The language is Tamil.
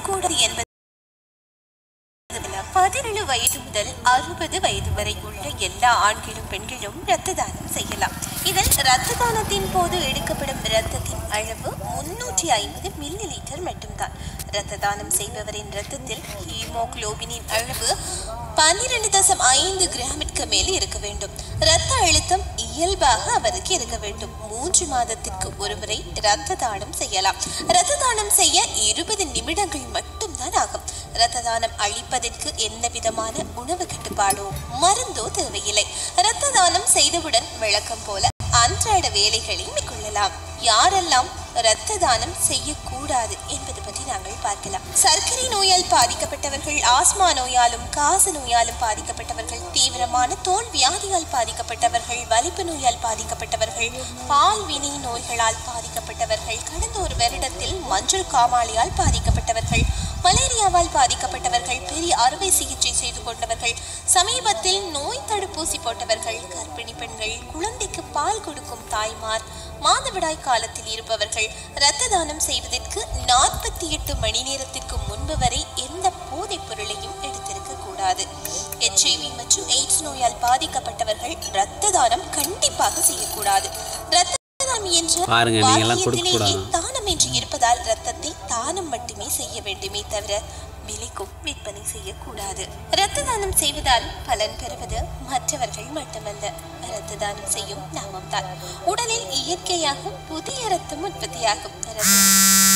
செய்யக்கூடாது என்பது பதினேழு வயது முதல் அறுபது வயது வரை உள்ள எல்லா ஆண்களும் பெண்களும் இரத்த தானம் செய்யலாம் இதில் இரத்த தானத்தின் போது எடுக்கப்படும் இரத்தத்தின் அளவு முன்னூற்றி ஐம்பது மில்லி லிட்டர் மட்டும்தான் இரத்த தானம் செய்பவரின் இரத்தத்தில் ஹீமோகுளோபினின் அளவு பன்னிரண்டு தசம் ஐந்து கிராமிற்கு மேல் இருக்க வேண்டும் இரத்த அழுத்தம் இயல்பாக அவருக்கு இருக்க வேண்டும் மூன்று மாதத்திற்கு ஒருமுறை இரத்த தானம் செய்யலாம் இரத்த தானம் செய்ய இருபது நிமிடங்கள் மட்டும்தான் ஆகும் இரத்த தானம் அளிப்பதற்கு எந்த விதமான உணவு கட்டுப்பாடோ மருந்தோ தேவையில்லை இரத்த தானம் செய்தவுடன் விளக்கம் போல அன்றாட வேலைகளை மேற்கொள்ளலாம் யாரெல்லாம் இரத்த தானம் செய்யக்கூடாது என்பது பற்றி நாங்கள் பார்க்கலாம் சர்க்கரை நோயால் பாதிக்கப்பட்டவர்கள் ஆஸ்மா நோயாலும் காச நோயாலும் பாதிக்கப்பட்டவர்கள் தீவிரமான தோல் வியாதியால் பாதிக்கப்பட்டவர்கள் வலிப்பு நோயால் பாதிக்கப்பட்டவர்கள் பால் வினை நோய்களால் பாதிக்கப்பட்டவர்கள் கடந்த ஒரு வருடத்தில் மஞ்சள் காமாலையால் பாதிக்கப்பட்டவர்கள் மலேரியாவால் பாதிக்கப்பட்டவர்கள் பெரிய அறுவை சிகிச்சை செய்து கொண்டவர்கள் சமீபத்தில் நோய் தடுப்பூசி போட்டவர்கள் கர்ப்பிணி பெண்கள் குழந்தைக்கு பால் கொடுக்கும் தாய்மார் மாதவிடாய் காலத்தில் இருப்பவர்கள் இரத்த தானம் செய்வதற்கு நாற்பத்தி எட்டு மணி நேரத்திற்கு முன்பு வரை எந்த போதைப் பொருளையும் எடுத்திருக்க கூடாது எச்ஐவி மற்றும் எய்ட்ஸ் நோயால் பாதிக்கப்பட்டவர்கள் இரத்த தானம் கண்டிப்பாக செய்யக்கூடாது இரத்த தானம் என்ற பாருங்க, நீங்கெல்லாம் வாக்கியத்திலேயே கொடுக்கக்கூடாது. தானம் என்று இருப்பதால் ரத்தத்தை தானம் மட்டுமே செய்ய வேண்டுமே தவிர விலைக்கும் விற்பனை செய்யக்கூடாது இரத்த தானம் செய்வதால் பலன் பெறுவது மற்றவர்கள் மட்டுமல்ல இரத்த தானம் செய்யும் நாமம் தான் உடலில் இயற்கையாக புதிய ரத்தம் உற்பத்தியாகும் இரத்தத்தில்